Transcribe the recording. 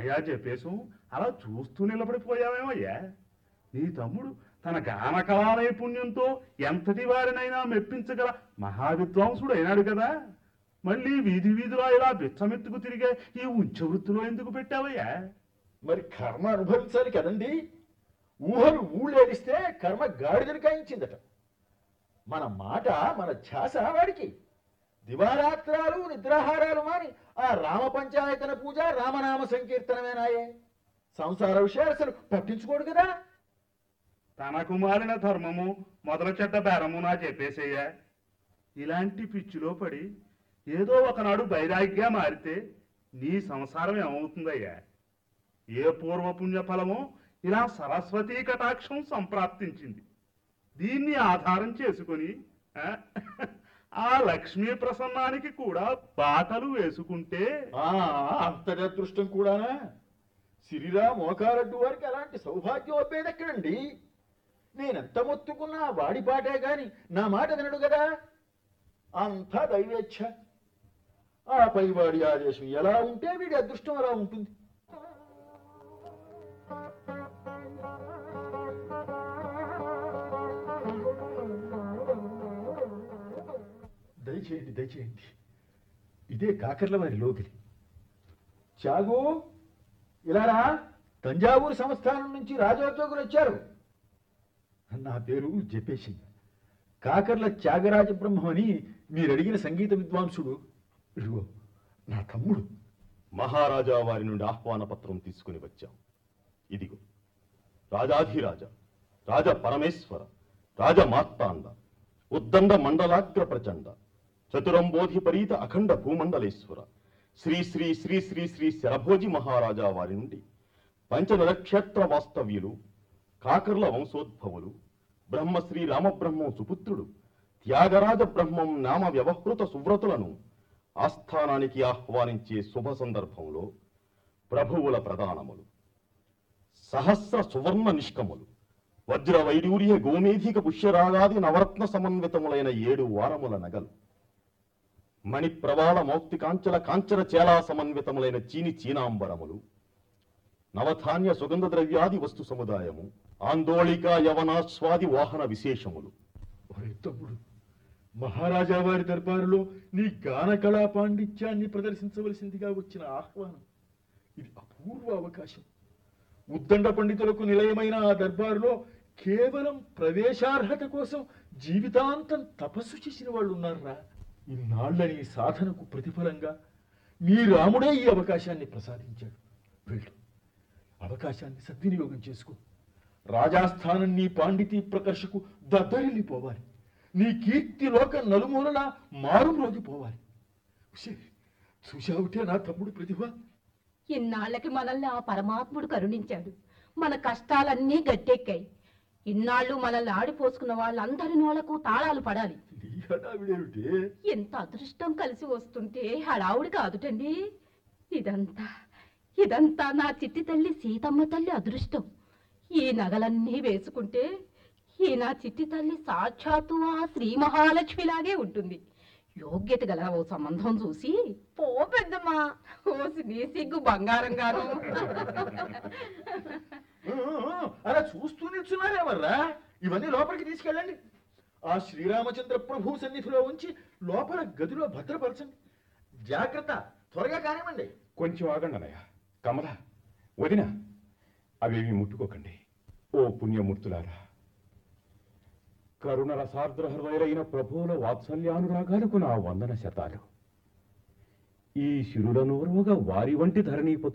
ఏమయ్యా చెప్పేసు అలా చూస్తూ నిలబడిపోయావేమయ్యా నీ తమ్ముడు తన గాన కళా నైపుణ్యంతో ఎంతటి వారినైనా మెప్పించగల మహావిద్వాంసుడు అయినాడు కదా మళ్ళీ వీధి వీధిలో ఇలా బిచ్చమెత్తుకు తిరిగే ఈ ఉంచ వృత్తిలో ఎందుకు పెట్టావయ్యా మరి కర్మ అనుభవించాలి కదండి ఊహలు ఊళ్ళేడిస్తే కర్మ గాడిదను కాయించిందట మన మాట మన ధ్యాస వాడికి దివారాత్రాలు నిద్రాహారాలు మాని ఆ రామ పంచాయతన పూజ రామనామ సంకీర్తనమేనాయే సంసార విషయాలు అసలు పట్టించుకోడు కదా తనకు మారిన ధర్మము మొదల చెడ్డ బేరము నా చెప్పేసయ్యా ఇలాంటి పిచ్చిలో పడి ఏదో ఒకనాడు బైరాగ్గా మారితే నీ సంసారం ఏమవుతుందయ్యా ఏ పూర్వపుణ్య ఫలమో ఇలా సరస్వతీ కటాక్షం సంప్రాప్తించింది దీన్ని ఆధారం చేసుకొని ఆ, ఆ లక్ష్మీ ప్రసన్నానికి కూడా బాటలు వేసుకుంటే ఆ అంతటి అదృష్టం కూడానా సిరిరా మోకారడ్డు వారికి అలాంటి సౌభాగ్యం అబ్బేదెక్కడండి నేనెంత మొత్తుకున్నా వాడి పాటే గాని నా మాట వినడు కదా అంతా దైవేచ్ఛ ఆ పైవాడి ఆదేశం ఎలా ఉంటే వీడి అదృష్టం అలా ఉంటుంది దయచేయండి దయచేయండి ఇదే కాకర్ల వారి లోకిలి చాగు ఇలారా తంజావూరు సంస్థానం నుంచి రాజోద్యోగులు వచ్చారు నా పేరు జపేసి కాకర్ల త్యాగరాజ బ్రహ్మం అని మీరు అడిగిన సంగీత విద్వాంసుడు ఇదిగో నా తమ్ముడు మహారాజా వారి నుండి ఆహ్వాన పత్రం తీసుకుని వచ్చాం ఇదిగో రాజాధిరాజ రాజ పరమేశ్వర రాజ మార్తాండ ఉద్దండ మండలాగ్ర ప్రచండ చతురంబోధి పరీత అఖండ భూమండలేశ్వర శ్రీ శ్రీ శ్రీ శ్రీ శ్రీ శరభోజి మహారాజా వారి నుండి పంచనరక్షేత్ర వాస్తవ్యులు కాకర్ల వంశోద్భవులు బ్రహ్మశ్రీ రామబ్రహ్మం సుపుత్రుడు త్యాగరాజ బ్రహ్మం నామ వ్యవహృత సువ్రతులను ఆస్థానానికి ఆహ్వానించే శుభ సందర్భంలో ప్రభువుల ప్రధానములు సహస్ర సువర్ణ నిష్కములు వజ్ర వైడూర్య గోమేధిక పుష్యరాగాది నవరత్న సమన్వితములైన ఏడు వారముల నగలు మణి ప్రవాళ మౌక్తి కాంచల కాంచన చేలా సమన్వితములైన చీని చీనాంబరములు నవధాన్య సుగంధ ద్రవ్యాది వస్తు సముదాయము ఆందోళిక యవనాస్వాది వాహన విశేషములు ఒరే తమ్ముడు మహారాజా వారి దర్బారులో నీ గాన కళా పాండిత్యాన్ని ప్రదర్శించవలసిందిగా వచ్చిన ఆహ్వానం ఇది అపూర్వ అవకాశం ఉద్దండ పండితులకు నిలయమైన ఆ దర్బారులో కేవలం ప్రవేశార్హత కోసం జీవితాంతం తపస్సు చేసిన వాళ్ళు ఉన్నారా ఇన్నాళ్ళని సాధనకు ప్రతిఫలంగా మీ రాముడే ఈ అవకాశాన్ని ప్రసాదించాడు వెళ్ళు అవకాశాన్ని సద్వినియోగం చేసుకో రాజాస్థానం నీ పాండితీ ప్రకర్షకు దద్దరిల్లిపోవాలి నీ కీర్తి లోక నలుమూలన మారుమ్రోగిపోవాలి ఉషే, చూశావుటే నా తమ్ముడు ప్రతిభ ఇన్నాళ్ళకి మనల్ని ఆ పరమాత్ముడు కరుణించాడు మన కష్టాలన్నీ గట్టెక్కాయి ఇన్నాళ్ళు మనల్ని ఆడిపోసుకున్న వాళ్ళందరి నోళ్లకు తాళాలు పడాలి నీ హడావిడేమిటే ఎంత అదృష్టం కలిసి వస్తుంటే హడావుడి కాదుటండి ఇదంతా ఇదంతా నా చిట్టి తల్లి సీతమ్మ తల్లి అదృష్టం ఈ నగలన్నీ వేసుకుంటే ఈ నా చిట్టి తల్లి సాక్షాత్తు ఆ శ్రీ మహాలక్ష్మిలాగే ఉంటుంది యోగ్యత గల ఓ సంబంధం చూసి పో పెద్దమ్మా ఓ నీ సిగ్గు బంగారం గారు ఆ, ఆ, అలా చూస్తూ నిల్చున్నారేమర్రా ఇవన్నీ లోపలికి తీసుకెళ్ళండి ఆ శ్రీరామచంద్ర ప్రభు సన్నిధిలో ఉంచి లోపల గదిలో భద్రపరచండి జాగ్రత్త త్వరగా కానివ్వండి కొంచెం ఆగండి అన్నయ్య కమల వదిన అవేవి ముట్టుకోకండి ఓ పుణ్యమూర్తులారా కరుణ రసార్ద్ర హృదయులైన ప్రభువుల వాత్సల్యానురాగాలకు నా వందన శతాలు ఈ శిరుడనోరుగా వారి వంటి ధరణీపతులు